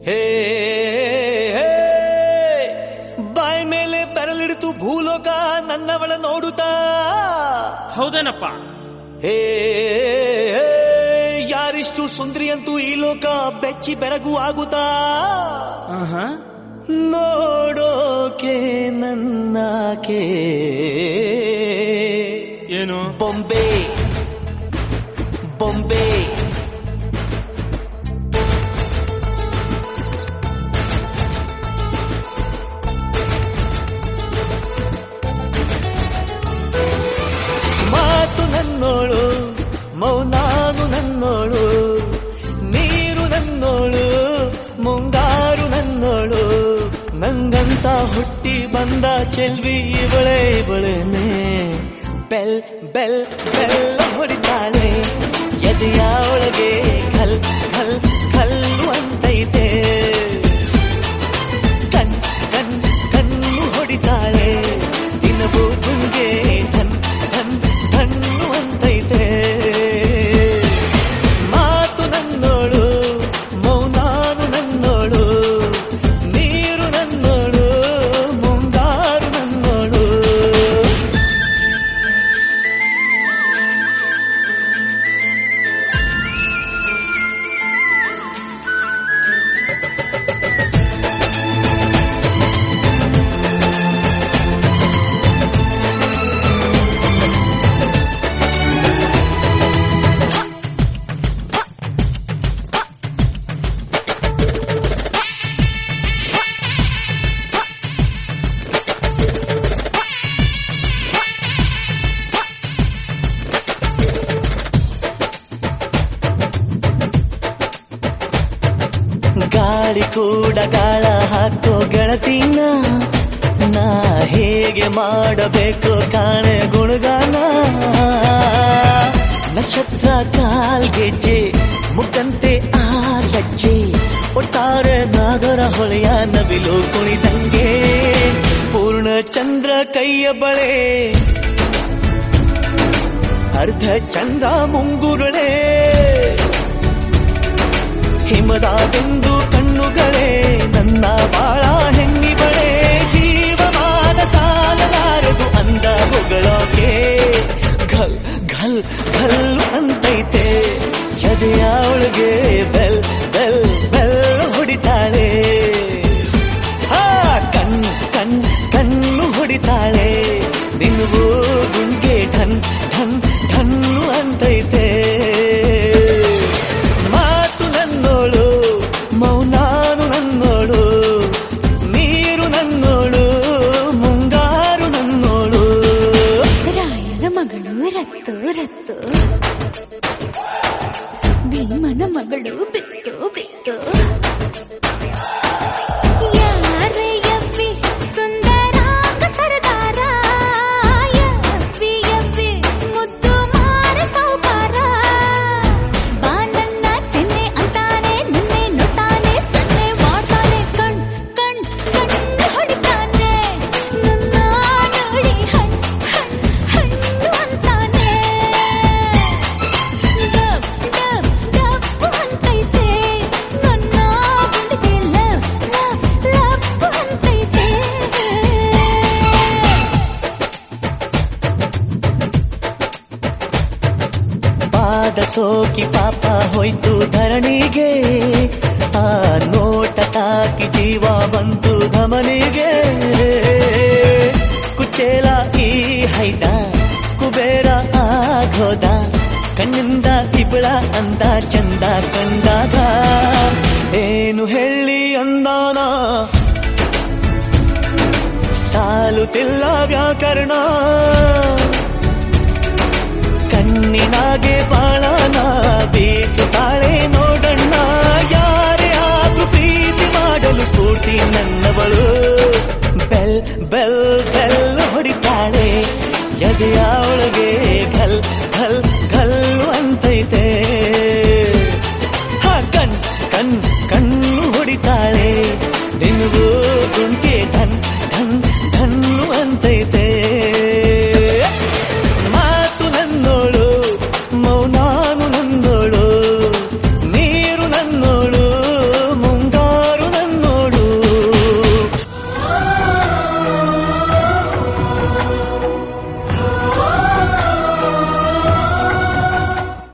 ಹೇ ಹೇ, ಬಾಯ್ ಮೇಲೆ ಬೆರಳಿಡಿತು ಭೂಲೋಕ ನನ್ನವಳ ನೋಡುತ್ತಾ ಹೌದೇನಪ್ಪ ಹೇ ಹೇ, ಯಾರಿಷ್ಟು ಸುಂದ್ರಿ ಅಂತೂ ಈ ಲೋಕ ಬೆಚ್ಚಿ ಬೆರಗು ಆಗುತ್ತಾ ಆಹಾ ನೋಡೋಕೆ ನನ್ನಾಕೆ ಏನು ಬೊಂಬೆ ಬೊಂಬೆ ಮಾತು ನನ್ನೋಳು ಮೌನಾನು ನನ್ನೋಳು ನೀರು ನನ್ನೋಳು ಮುಂಗಾರು ನನ್ನೋಳು ನಂಗಂತ ಹುಟ್ಟಿ ಬಂದ ಚೆಲ್ವಿ ಇವಳೆ ಇವಳೇನೆ ಬೆಲ್ ಬೆಲ್ ಬೆಲ್ ಹೊಡಿತಾಳೆ ಎದೆಯ ಒಳಗೆ ಖಲ್ ಖಲ್ ಖಲ್ಲು ಅಂತೈತೆ ಕಣ್ ಕಣ್ ಕಣ್ಣು ಹೊಡಿತಾಳೆ ದಿನವೂ ಗುಂಗೆ ಧನ್ ಧನ್ ಧಣ್ಣು ಅಂತೈತೆ ಮಾತು ನನ್ನೋಳು ಮೌನಾನು ನನ್ನೋಳು ನೀರು ನನ್ನೋಳು ಮುಂಗಾರು ನನ್ನೋಳು ಗಾಳಿ ಕೂಡ ಗಾಳ ಹಾಕೋ ಗೆಳತಿನ ನಾ ಹೇಗೆ ಮಾಡಬೇಕು ಕಾಣೆ ಗುಣಗಾನ ನಕ್ಷತ್ರ ಕಾಲ್ಗೆಜ್ಜೆ ಮುಖಂತೆ ಆ ಲಜ್ಜೆ ಒಟ್ಟಾರೆ ನಾಗರ ಹೊಳೆಯ ನವಿಲು ಕುಣಿದಂಗೆ ಪೂರ್ಣ ಚಂದ್ರ ಕೈಯ ಬಳೆ ಅರ್ಧ ಚಂದ್ರ ಮುಂಗುರುಳೆ ಹಿಮದ ಬಿಂದು ಕಣ್ಣುಗಳೇ ನನ್ನ ಬಾಳ ಹೆಣ್ಣಿಬಳೆ ಜೀವಮಾನ ಸಾಲಲಾರದು ಅಂದ ಹೊಗಳೋಕೆ ಘಲ್ ಘಲ್ ಘಲ್ ಅಂತೈತೆ ಎದೆಯ ಒಳಗೆ ಬೆಲ್ ಬೆಲ್ ಬೆಲ್ ಹೊಡಿತಾಳೆ ಆ ಕಣ್ ಕಣ್ ಕಣ್ಣು ಹೊಡಿತಾಳೆ ದಿನವೂ ಗುಂಗೆ ಢನ್ ಢನ್ ಢನ್ನು ಅಂತೈತೆ ಮಾತು ನನ್ನೋಳು ಮೌನಾನು ನನ್ನೋಳು ನೀರು ನನ್ನೋಳು ಮುಂಗಾರು ನನ್ನೋಳು ರಾಯನ ಮಗಳು ರತ್ತು ರತ್ತು ಭೀಮನ ಮಗಳು ಬಿತ್ತು ಬಿತ್ತು ಯಾರೇ ಯವ್ವಿ ಸುಂದರ ಕಸರದಾರ ಯವ್ವಿ ಯವ್ವಿ ಮುದ್ದು ಮಾರ ಸೌಕಾರ ಬಾ ನನ್ನ ಚೆನ್ನೆ ಅಂತಾನೆ ನಿನ್ನೆ ನೋಡ್ತಾನೆ ಸನ್ನೆ ಮಾಡ್ತಾನೆ ಕಣ್ ಕಣ್ ಕಣ್ಣು ಹೊಡಿತಾನೆ ನನ್ನ ನೋಡಿ ಹಣ್ ಹಣ್ ಹಣ್ಣು ಅಂತಾನೆ ಡಬ್ ಡಬ್ ಡಬ್ಬು ಅಂತೈತೆ ನನ್ನ ಗುಂಡಿಗೆ ಲವ್ ಲವ್ ಲವ್ ಅಂತೈತೆ ಪಾದ ಸೋಕಿ ಪಾಪ ಹೋಯ್ತು ಧರಣಿಗೆ ಆ ನೋಟ ತಾಕಿ ಜೀವ ಬಂತು ಧಮನಿಗೆ ಕುಚೇಲ ಈ ಹೈದ ಕುಬೇರ ಆಗೋದ ಕಣ್ಣಿಂದ ತಿಬಳ ಅಂದ ಚಂದ ಕಂಡಾಗ ಏನು ಹೇಳಿ ಅಂದಾನ ಸಾಲುತ್ತಿಲ್ಲ ವ್ಯಾಕರಣ ಕಣ್ಣಿನಾಗೆ ಬಾಳನ ಬೀಸುತ್ತಾಳೆ ನೋಡಣ್ಣ ಯಾರೇ ಆದ್ರೂ ಪ್ರೀತಿ ಮಾಡಲು ಸ್ಫೂರ್ತಿ ನನ್ನವಳು ಬೆಲ್ ಬೆಲ್ ಬೆಲ್ ಹೊಡಿತಾಳೆ ಎದೆಯ